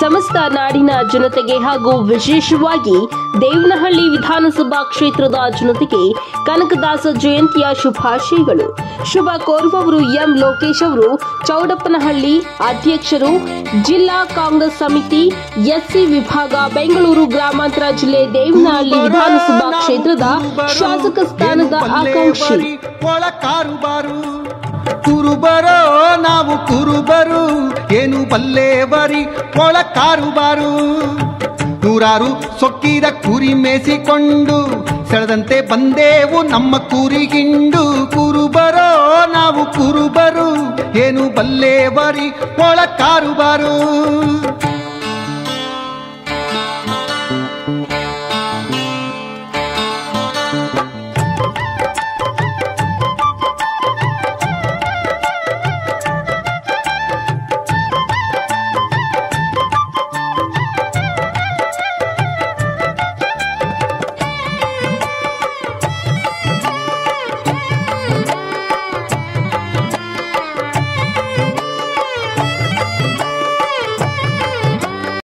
ಸಮಸ್ತ ನಾಡಿನ ಜನತೆಗೆ ಹಾಗೂ ವಿಶೇಷವಾಗಿ ದೇವನಹಳ್ಳಿ ವಿಧಾನಸಭಾ ಕ್ಷೇತ್ರದ ಜನತೆಗೆ ಕನಕದಾಸ ಜಯಂತಿಯ ಶುಭಾಶಯಗಳು ಶುಭ ಕೋರುವವರು ಎಂ ಲೋಕೇಶ್ ಅವರು ಚೌಡಪ್ಪನಹಳ್ಳಿ ಅಧ್ಯಕ್ಷರು ಜಿಲ್ಲಾ ಕಾಂಗ್ರೆಸ್ ಸಮಿತಿ ಎಸ್ಸಿ ವಿಭಾಗ ಬೆಂಗಳೂರು ಗ್ರಾಮಾಂತರ ಜಿಲ್ಲೆ ದೇವನಹಳ್ಳಿ ವಿಧಾನಸಭಾ ಕ್ಷೇತ್ರದ ಶಾಸಕ ಸ್ಥಾನದ ಆಕಾಂಕ್ಷಿ ಒಳ ಕಾರುಬಾರು ಕುರುಬರೋ ನಾವು ಕುರುಬರು ಏನು ಬಲ್ಲೆ ಬರಿ ಒಳ ಕಾರುಬಾರು ನೂರಾರು ಸೊಕ್ಕಿದ ಕುರಿ ಮೇಸಿಕೊಂಡು ಸೆಳೆದಂತೆ ಬಂದೇವು ನಮ್ಮ ಕುರಿಗಿಂಡು ಕುರುಬರೋ ನಾವು ಕುರುಬರು ಏನು ಬಲ್ಲೆ ಬರಿ ಒಳ ಕಾರುಬಾರು